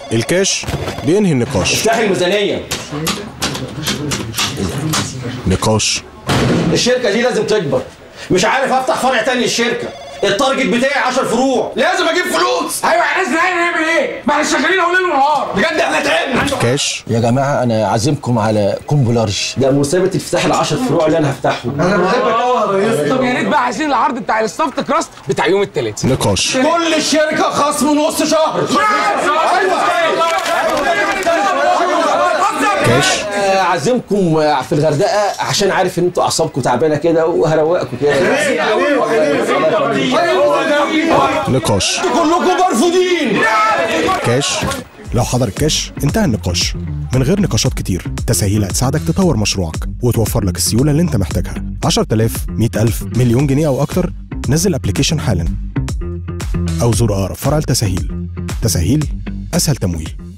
الكاش بينهي النقاش افتحي الميزانيه نقاش الشركه دي لازم تكبر مش عارف افتح فرع تاني للشركه التارجت بتاعي 10 فروع لازم اجيب فلوس ايوه يا ناس نعمل ايه؟ ما احنا شغالين ليل ونهار بجد احنا تعبنا كاش يا جماعه انا عازمكم على كومبو لارج ده مثابه افتتاح ال 10 فروع اللي انا هفتحهم طب يا ريت بقى عايزين العرض بتاع الستافت كراست بتاع يوم الثلاث نقاش كل الشركه خصم نص شهر كاش آه، عازمكم آه، في الغردقه عشان عارف ان انتوا اعصابكم تعبانه كده وهروقكم كده نقاش كلكم مرفوضين كاش لو حضر الكاش انتهى النقاش من غير نقاشات كتير تسهيل هتساعدك تطور مشروعك وتوفر لك السيولة اللي انت محتاجها 10000 100000 مليون جنيه او اكتر نزل ابلكيشن حالا او زور اقرب فرع التسهيل تسهيل اسهل تمويل